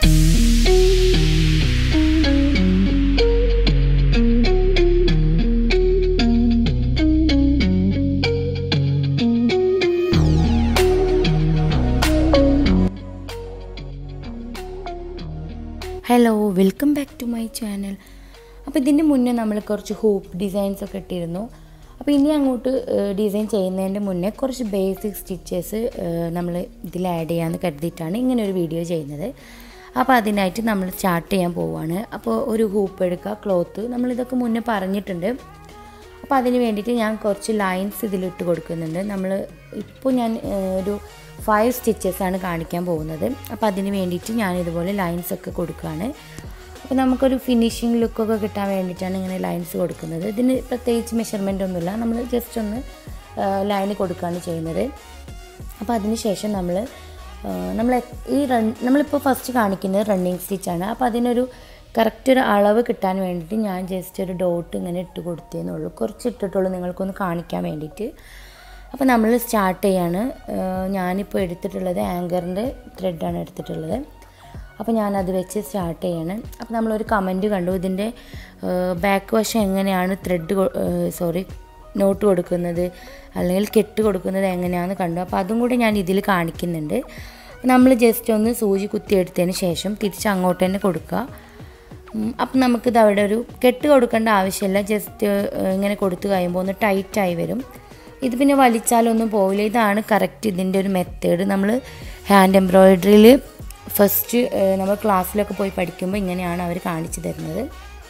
hello welcome back to my channel അപ്പോൾ ഇതിൻ്റെ മുന്നേ നമ്മൾ കുറച്ച് ഹൂപ്പ് ഡിസൈൻസ് ഒക്കെ ഇട്ടിരുന്നു അപ്പോൾ ഇനി അങ്ങോട്ട് ഡിസൈൻ ചെയ്യുന്നതിൻ്റെ മുന്നേ കുറച്ച് ബേസിക് സ്റ്റിച്ചസ് നമ്മൾ ഇതിൽ ആഡ് ചെയ്യാമെന്ന് കരുതിയിട്ടാണ് ഇങ്ങനെ ഒരു വീഡിയോ ചെയ്യുന്നത് അപ്പോൾ അതിനായിട്ട് നമ്മൾ സ്റ്റാർട്ട് ചെയ്യാൻ പോവുകയാണ് അപ്പോൾ ഒരു ഹൂപ്പ് എടുക്കുക ക്ലോത്ത് നമ്മളിതൊക്കെ മുന്നേ പറഞ്ഞിട്ടുണ്ട് അപ്പോൾ അതിന് വേണ്ടിയിട്ട് ഞാൻ കുറച്ച് ലൈൻസ് ഇതിലിട്ട് കൊടുക്കുന്നുണ്ട് നമ്മൾ ഇപ്പോൾ ഞാൻ ഏഹ്, ഒരു ഫൈവ് സ്റ്റിച്ചസ് ആണ് കാണിക്കാൻ പോകുന്നത് അപ്പോൾ അതിന് വേണ്ടിയിട്ട് ഞാൻ ഇതുപോലെ ലൈൻസ് ഒക്കെ കൊടുക്കുകയാണ് അപ്പോൾ നമുക്കൊരു ഫിനിഷിങ് ലുക്കൊക്കെ കിട്ടാൻ വേണ്ടിയിട്ടാണ് ഇങ്ങനെ ലൈൻസ് കൊടുക്കുന്നത് ഇതിന് പ്രത്യേകിച്ച് മെഷർമെൻ്റ് ഒന്നുമില്ല നമ്മൾ ജസ്റ്റ് ഒന്ന് ലൈൻ കൊടുക്കുകയാണ് ചെയ്യുന്നത് അപ്പോൾ അതിന് ശേഷം നമ്മൾ നമ്മൾ ഈ റൺ നമ്മളിപ്പോൾ ഫസ്റ്റ് കാണിക്കുന്നത് റണ്ണിങ് സ്റ്റിച്ചാണ് അപ്പോൾ അതിനൊരു കറക്റ്റ് ഒരു അളവ് കിട്ടാൻ വേണ്ടിയിട്ട് ഞാൻ ജസ്റ്റ് ഒരു ഡോട്ട് ഇങ്ങനെ ഇട്ട് കൊടുത്തേന്നുള്ളൂ കുറച്ച് ഇട്ടിട്ടുള്ളൂ നിങ്ങൾക്കൊന്ന് കാണിക്കാൻ വേണ്ടിയിട്ട് അപ്പോൾ നമ്മൾ സ്റ്റാർട്ട് ചെയ്യാണ് ഏഹ് ഞാനിപ്പോൾ എടുത്തിട്ടുള്ളത് ആങ്കറിൻ്റെ ത്രെഡാണ് എടുത്തിട്ടുള്ളത് അപ്പോൾ ഞാനത് വെച്ച് സ്റ്റാർട്ട് ചെയ്യാണ് അപ്പോൾ നമ്മളൊരു കമൻറ്റ് കണ്ടു ഇതിൻ്റെ ബാക്ക് വശം എങ്ങനെയാണ് ത്രെഡ് സോറി നോട്ട് കൊടുക്കുന്നത് അല്ലെങ്കിൽ കെട്ട് കൊടുക്കുന്നത് എങ്ങനെയാണെന്ന് കണ്ടു അപ്പോൾ അതും കൂടി ഞാൻ ഇതിൽ കാണിക്കുന്നുണ്ട് നമ്മൾ ജസ്റ്റ് ഒന്ന് സൂചി കുത്തിയെടുത്തതിന് ശേഷം തിരിച്ച് അങ്ങോട്ട് തന്നെ കൊടുക്കുക ഉം, അപ്പം നമുക്കിത് അവിടെ ഒരു കെട്ട് കൊടുക്കേണ്ട ആവശ്യമില്ല ജസ്റ്റ് ഇങ്ങനെ കൊടുത്തു കഴിയുമ്പോൾ ഒന്ന് ടൈറ്റായി വരും ഇത് പിന്നെ വലിച്ചാലൊന്നും പോവില്ല ഇതാണ് കറക്റ്റ് ഇതിൻ്റെ ഒരു മെത്തേഡ് നമ്മൾ ഹാൻഡ് എംബ്രോയിഡറിയിൽ ഫസ്റ്റ് നമ്മൾ ക്ലാസ്സിലൊക്കെ പോയി പഠിക്കുമ്പോൾ ഇങ്ങനെയാണ് അവർ കാണിച്ചു തരുന്നത്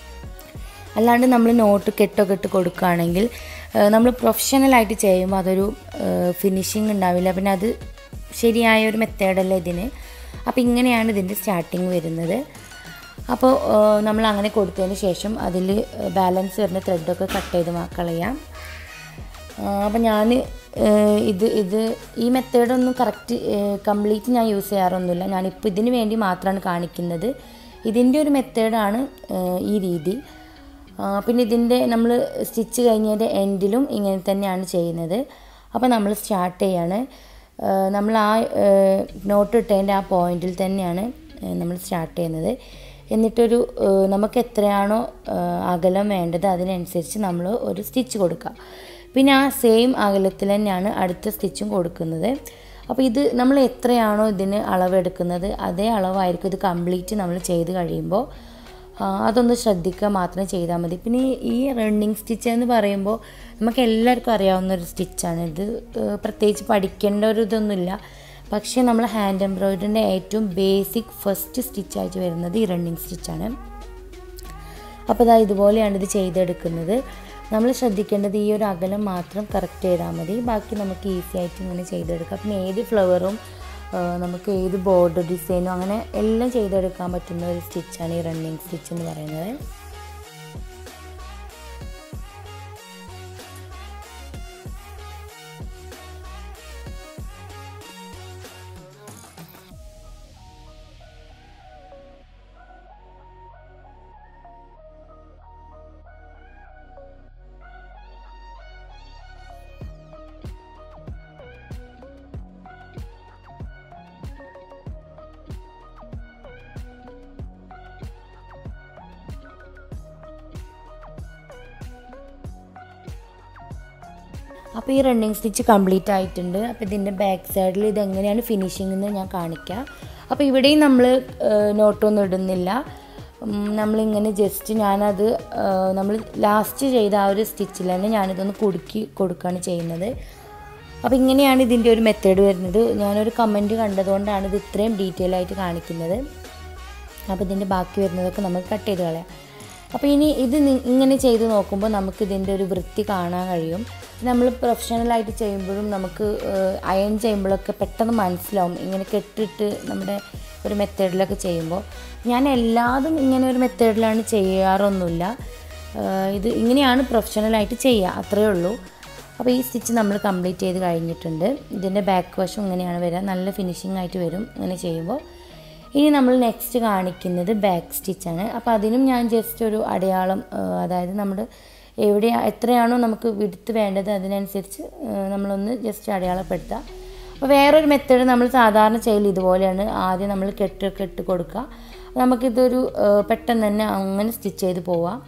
അല്ലാണ്ട് നമ്മൾ നോട്ട് കെട്ടൊക്കെ ഇട്ട് കൊടുക്കുകയാണെങ്കിൽ നമ്മൾ പ്രൊഫഷണലായിട്ട് ചെയ്യുമ്പോൾ അതൊരു ഫിനിഷിങ് ഉണ്ടാവില്ല പിന്നെ അത് ശരിയായ ഒരു മെത്തേഡല്ല ഇതിന് അപ്പോൾ ഇങ്ങനെയാണ് ഇതിൻ്റെ സ്റ്റാർട്ടിങ് വരുന്നത് അപ്പോൾ നമ്മൾ അങ്ങനെ കൊടുത്തതിന് ശേഷം അതിൽ ബാലൻസ് വരുന്ന ത്രെഡൊക്കെ കട്ട് ചെയ്ത് മാ- കളയാം അപ്പം ഞാൻ ഇത് ഇത് ഈ മെത്തേഡൊന്നും കറക്റ്റ് കംപ്ലീറ്റ് ഞാൻ യൂസ് ചെയ്യാറൊന്നുമില്ല ഞാനിപ്പോൾ ഇതിന് വേണ്ടി മാത്രമാണ് കാണിക്കുന്നത് ഇതിൻ്റെ ഒരു മെത്തേഡാണ് ഈ രീതി ആ, പിന്നെ ഇതിൻ്റെ നമ്മൾ സ്റ്റിച്ച് കഴിഞ്ഞതിൻ്റെ എൻഡിലും ഇങ്ങനെ തന്നെയാണ് ചെയ്യുന്നത് അപ്പോൾ നമ്മൾ സ്റ്റാർട്ട് ചെയ്യാണ് ആ, നമ്മൾ ആ നോട്ട് ഇട്ടതിൻ്റെ ആ പോയിന്റിൽ തന്നെയാണ് നമ്മൾ സ്റ്റാർട്ട് ചെയ്യുന്നത് എന്നിട്ടൊരു ആ, നമുക്ക് എത്രയാണോ ആ, അകലം വേണ്ടത് അതിനനുസരിച്ച് നമ്മൾ ഒരു സ്റ്റിച്ച് കൊടുക്കുക പിന്നെ ആ സെയിം അകലത്തിൽ തന്നെയാണ് അടുത്ത സ്റ്റിച്ചും കൊടുക്കുന്നത് അപ്പോൾ ഇത് നമ്മൾ എത്രയാണോ ഇതിന് അളവെടുക്കുന്നത് അതേ അളവായിരിക്കും ഇത് കംപ്ലീറ്റ് നമ്മൾ ചെയ്ത് കഴിയുമ്പോൾ ആ, അതൊന്ന് ശ്രദ്ധിക്കുക മാത്രം ചെയ്താൽ മതി പിന്നെ ഈ- ഈ റണ്ണിങ് സ്റ്റിച്ച് എന്ന് പറയുമ്പോൾ നമുക്ക് എല്ലാവർക്കും അറിയാവുന്ന ഒരു സ്റ്റിച്ചാണ് ഇത് ഏഹ്, പ്രത്യേകിച്ച് പഠിക്കേണ്ട ഒരു ഇതൊന്നുമില്ല പക്ഷേ നമ്മൾ ഹാൻഡ് എംബ്രോയിഡറിൻ്റെ ഏറ്റവും ബേസിക് ഫസ്റ്റ് സ്റ്റിച്ചായിട്ട് വരുന്നത് ഈ റണ്ണിങ് സ്റ്റിച്ചാണ് അപ്പോൾ ഇതാ ഇതുപോലെയാണ് ഇത് ചെയ്തെടുക്കുന്നത് നമ്മൾ ശ്രദ്ധിക്കേണ്ടത് ഈ ഒരു അകലം മാത്രം കറക്റ്റ് ചെയ്താൽ മതി ബാക്കി നമുക്ക് ഈസി ആയിട്ട് ഇങ്ങനെ ചെയ്തെടുക്കാം പിന്നെ ഏത് ഫ്ലവറും ആ, നമുക്ക് ഏത് ബോർഡർ ഡിസൈനും അങ്ങനെ എല്ലാം ചെയ്തെടുക്കാൻ പറ്റുന്ന ഒരു സ്റ്റിച്ചാണ് ഈ റണ്ണിങ് സ്റ്റിച്ച് എന്ന് പറയുന്നത് അപ്പോൾ ഈ റണ്ണിങ് സ്റ്റിച്ച് കംപ്ലീറ്റ് ആയിട്ടുണ്ട് അപ്പോൾ ഇതിൻ്റെ ബാക്ക് സൈഡിൽ ഇത് എങ്ങനെയാണ് ഫിനിഷിംഗ് എന്ന് ഞാൻ കാണിക്കാം അപ്പോൾ ഇവിടെയും നമ്മൾ നോട്ടൊന്നും ഇടുന്നില്ല ഉം, നമ്മളിങ്ങനെ ജസ്റ്റ് ഞാനത് നമ്മൾ ലാസ്റ്റ് ചെയ്ത ആ ഒരു സ്റ്റിച്ചിൽ തന്നെ ഞാനിതൊന്ന് കുടുക്കി കൊടുക്കുകയാണ് ചെയ്യുന്നത് അപ്പോൾ ഇങ്ങനെയാണ് ഇതിൻ്റെ ഒരു മെത്തേഡ് വരുന്നത് ഞാനൊരു കമൻറ്റ് കണ്ടതുകൊണ്ടാണ് ഇത് ഇത്രയും ഡീറ്റെയിൽ ആയിട്ട് കാണിക്കുന്നത് അപ്പോൾ ഇതിൻ്റെ ബാക്കി വരുന്നതൊക്കെ നമുക്ക് കട്ട് ചെയ്ത് കളയാം അപ്പോൾ ഇനി ഇത് നി- ഇങ്ങനെ ചെയ്ത് നോക്കുമ്പോൾ നമുക്ക് ഇതിൻ്റെ ഒരു വൃത്തി കാണാൻ കഴിയും നമ്മൾ പ്രൊഫഷണലായിട്ട് ചെയ്യുമ്പോഴും നമുക്ക് അയൺ ചെയ്യുമ്പോഴൊക്കെ പെട്ടെന്ന് മനസ്സിലാവും ഇങ്ങനെ കെട്ടിട്ട് നമ്മുടെ ഒരു മെത്തേഡിലൊക്കെ ചെയ്യുമ്പോൾ ഞാൻ എല്ലാതും ഇങ്ങനെ ഒരു മെത്തേഡിലാണ് ചെയ്യാറൊന്നുമില്ല ഏഹ് ഇത് ഇങ്ങനെയാണ് പ്രൊഫഷണലായിട്ട് ചെയ്യുക അത്രയേ ഉള്ളൂ അപ്പോൾ ഈ സ്റ്റിച്ച് നമ്മൾ കംപ്ലീറ്റ് ചെയ്ത് കഴിഞ്ഞിട്ടുണ്ട് ഇതിൻ്റെ ബാക്ക് വശം ഇങ്ങനെയാണ് വരിക നല്ല ഫിനിഷിംഗ് ആയിട്ട് വരും ഇങ്ങനെ ചെയ്യുമ്പോൾ ഇനി നമ്മൾ നെക്സ്റ്റ് കാണിക്കുന്നത് ബാക്ക് സ്റ്റിച്ചാണ് അപ്പോൾ അതിനും ഞാൻ ജസ്റ്റ് ഒരു അടയാളം ആ, അതായത് നമ്മൾ എവിടെ എത്രയാണോ നമുക്ക് വിടുത്ത് വേണ്ടത് അതിനനുസരിച്ച് ആ, നമ്മളൊന്ന് ജസ്റ്റ് അടയാളപ്പെടുത്തുക അപ്പോൾ വേറൊരു മെത്തേഡ് നമ്മൾ സാധാരണ ചെയ്യൽ ഇതുപോലെയാണ് ആദ്യം നമ്മൾ കെട്ടൊക്കെ ഇട്ട് കൊടുക്കുക നമുക്കിതൊരു ഏഹ്, പെട്ടെന്ന് തന്നെ അങ്ങനെ സ്റ്റിച്ച് ചെയ്ത് പോവാം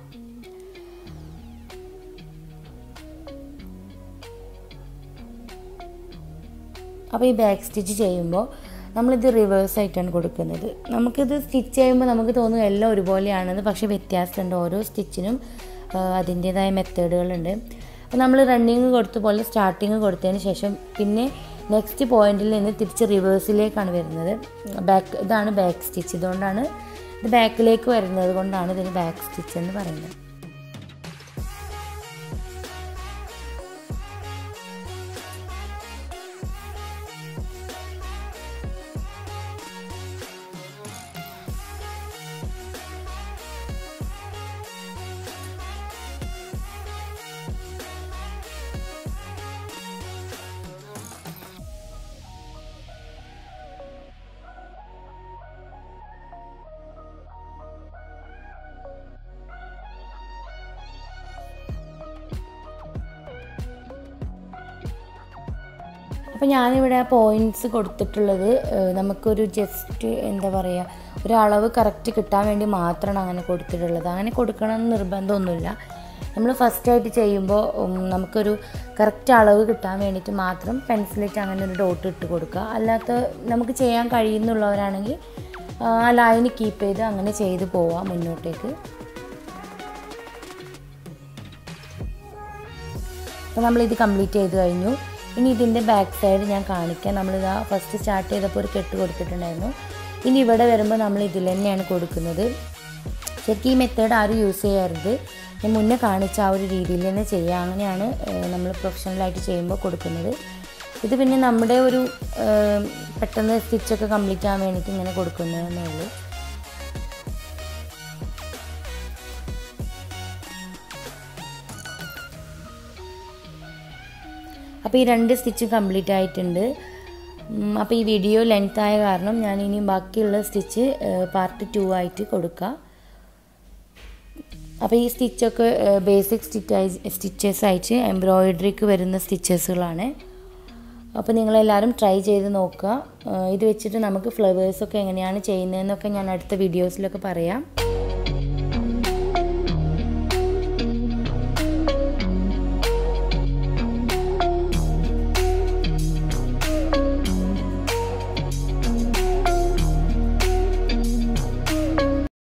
അപ്പോൾ ഈ ബാക്ക് സ്റ്റിച്ച് ചെയ്യുമ്പോൾ നമ്മളിത് റിവേഴ്സ് ആയിട്ടാണ് കൊടുക്കുന്നത് നമുക്കിത് സ്റ്റിച്ച് ചെയ്യുമ്പോൾ നമുക്ക് തോന്നും എല്ലാം ഒരുപോലെയാണെന്ന് പക്ഷേ വ്യത്യാസമുണ്ട് ഓരോ സ്റ്റിച്ചിനും അതിൻ്റേതായ മെത്തേഡുകളുണ്ട് അപ്പോൾ നമ്മൾ റണ്ണിങ് കൊടുത്ത പോലെ സ്റ്റാർട്ടിങ് കൊടുത്തതിന് ശേഷം പിന്നെ നെക്സ്റ്റ് പോയിന്റിൽ നിന്ന് തിരിച്ച് റിവേഴ്സിലേക്കാണ് വരുന്നത് ബാക്ക് ഇതാണ് ബാക്ക് സ്റ്റിച്ച് ഇതുകൊണ്ടാണ് ഇത് ബാക്കിലേക്ക് വരുന്നത് കൊണ്ടാണ് ഇതിന് ബാക്ക് സ്റ്റിച്ച് എന്ന് പറയുന്നത് അപ്പോൾ ഞാനിവിടെ പോയിൻറ്റ്സ് കൊടുത്തിട്ടുള്ളത് ഏഹ്, നമുക്കൊരു ജസ്റ്റ് എന്താ പറയുക ഒരു അളവ് കറക്റ്റ് കിട്ടാൻ വേണ്ടി മാത്രമാണ് അങ്ങനെ കൊടുത്തിട്ടുള്ളത് അങ്ങനെ കൊടുക്കണമെന്ന് നിർബന്ധമൊന്നുമില്ല നമ്മൾ ഫസ്റ്റായിട്ട് ചെയ്യുമ്പോൾ ഉം, നമുക്കൊരു കറക്റ്റ് അളവ് കിട്ടാൻ വേണ്ടിയിട്ട് മാത്രം പെൻസിലിട്ട് അങ്ങനെ ഒരു ഡോട്ട് ഇട്ട് കൊടുക്കുക അല്ലാത്ത നമുക്ക് ചെയ്യാൻ കഴിയുന്നുള്ളവരാണെങ്കിൽ ആ ലൈന് കീപ്പ് ചെയ്ത് അങ്ങനെ ചെയ്ത് പോവാം മുന്നോട്ടേക്ക് അപ്പോൾ നമ്മളിത് കംപ്ലീറ്റ് ചെയ്ത് കഴിഞ്ഞു ഇനി ഇതിൻ്റെ ബാക്ക് സൈഡ് ഞാൻ കാണിക്കാം നമ്മളിതാ ഫസ്റ്റ് സ്റ്റാർട്ട് ചെയ്തപ്പോൾ ഒരു കെട്ട് കൊടുത്തിട്ടുണ്ടായിരുന്നു ഇനി ഇവിടെ വരുമ്പോൾ നമ്മൾ ഇതിൽ തന്നെയാണ് കൊടുക്കുന്നത് ശരിക്കും ഈ മെത്തേഡ് ആരും യൂസ് ചെയ്യരുത് ഞാൻ മുന്നേ കാണിച്ച ആ ഒരു രീതിയിൽ തന്നെ ചെയ്യുക അങ്ങനെയാണ് നമ്മൾ പ്രൊഫഷണലായിട്ട് ചെയ്യുമ്പോൾ കൊടുക്കുന്നത് ഇത് പിന്നെ നമ്മുടെ ഒരു ഏഹ്, പെട്ടെന്ന് സ്റ്റിച്ചൊക്കെ കംപ്ലീറ്റ് ആകാൻ വേണ്ടിയിട്ട് ഇങ്ങനെ കൊടുക്കുന്നതെന്നേ ഉള്ളൂ അപ്പോൾ ഈ രണ്ട് സ്റ്റിച്ച് കംപ്ലീറ്റ് ആയിട്ടുണ്ട് ഉം, അപ്പോൾ ഈ വീഡിയോ ലെങ്ത് ആയ കാരണം ഞാൻ ഇനി ബാക്കിയുള്ള സ്റ്റിച്ച് പാർട്ട് ടു ആയിട്ട് കൊടുക്കാം അപ്പോൾ ഈ സ്റ്റിച്ചൊക്കെ ബേസിക് സ്റ്റിച്ച് സ്റ്റിച്ചസ് ആയിട്ട് എംബ്രോയിഡറിക്ക് വരുന്ന സ്റ്റിച്ചസുകളാണ് അപ്പോൾ നിങ്ങളെല്ലാവരും ട്രൈ ചെയ്ത് നോക്കുക ഏഹ് ഇത് വെച്ചിട്ട് നമുക്ക് ഫ്ലവേഴ്സൊക്കെ എങ്ങനെയാണ് ചെയ്യുന്നതെന്നൊക്കെ ഞാൻ അടുത്ത വീഡിയോസിലൊക്കെ പറയാം